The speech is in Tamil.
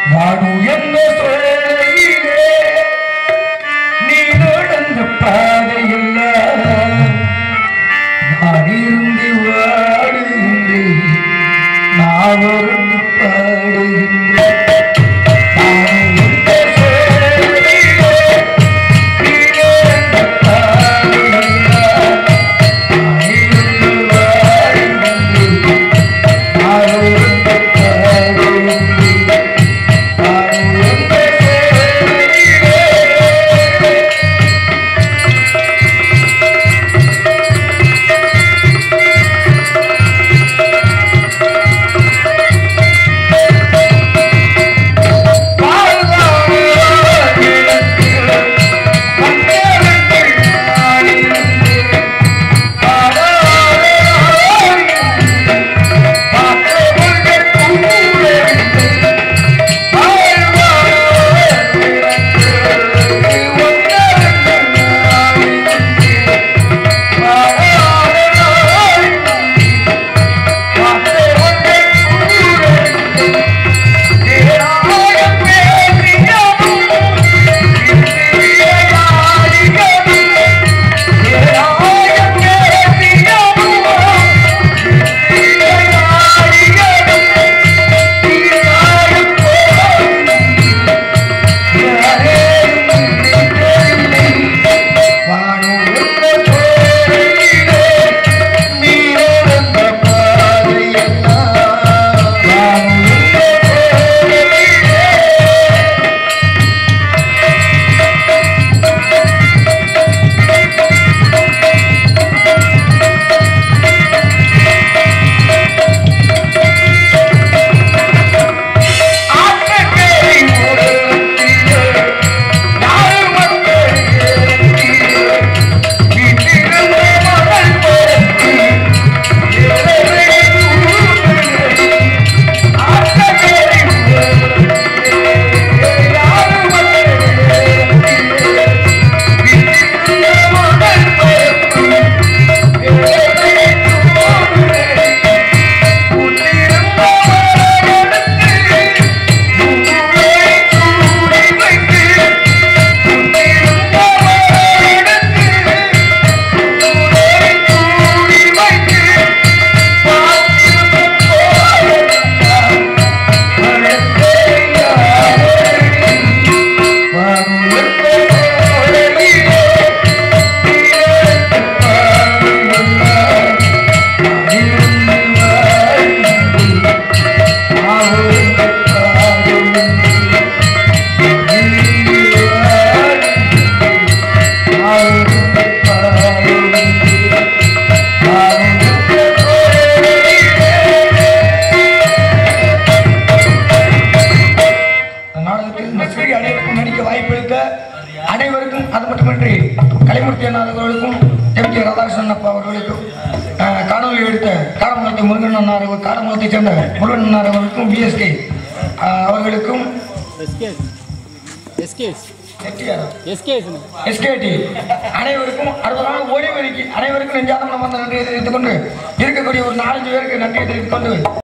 வாடு என்ற சொல்லிலே நீ நடந்த பாதையெல்லாம் நான் இருந்து வாடுகின்றேன் நான் இருந்து பாடுகின்றேன் வாடு என்ற சொல்லிலே நீ நடந்த பாதையெல்லாம் நான் இருந்து வாடுகின்றேன் நான் இருந்து பாடுகின்றேன் நாடகத்தில் நஸ்கரி அனைவருக்கும் நடிக்க வாய்ப்பளித்த அனைவருக்கும் அது மட்டுமின்றி கலைமூர்த்தி அண்ணா அவர்களுக்கும் எம் கே ராதாகிருஷ்ணன் அப்பா அவர்களுக்கும் அஹ், காணொலி எடுத்த காரமங்கலத்தை முருகன் அண்ணா அவர்கள் காரமங்கலத்தைச் சேர்ந்த முருகன் அண்ணா அவர்களுக்கும் பிஎஸ்கே அவர்களுக்கும் எஸ்கேஸ் எஸ்கேஸ் எஸ்டிஆர் எஸ்கேஸ் எஸ்கேடி அனைவருக்கும் அறுபதான ஓடி வரைக்கும் அனைவருக்கும் நெஞ்சாதம் நம்ம நன்றியை தெரிவித்துக் கொண்டு இருக்கக்கூடிய ஒரு நாலஞ்சு பேருக்கு நன்றியை தெரிவித்துக் கொண்டு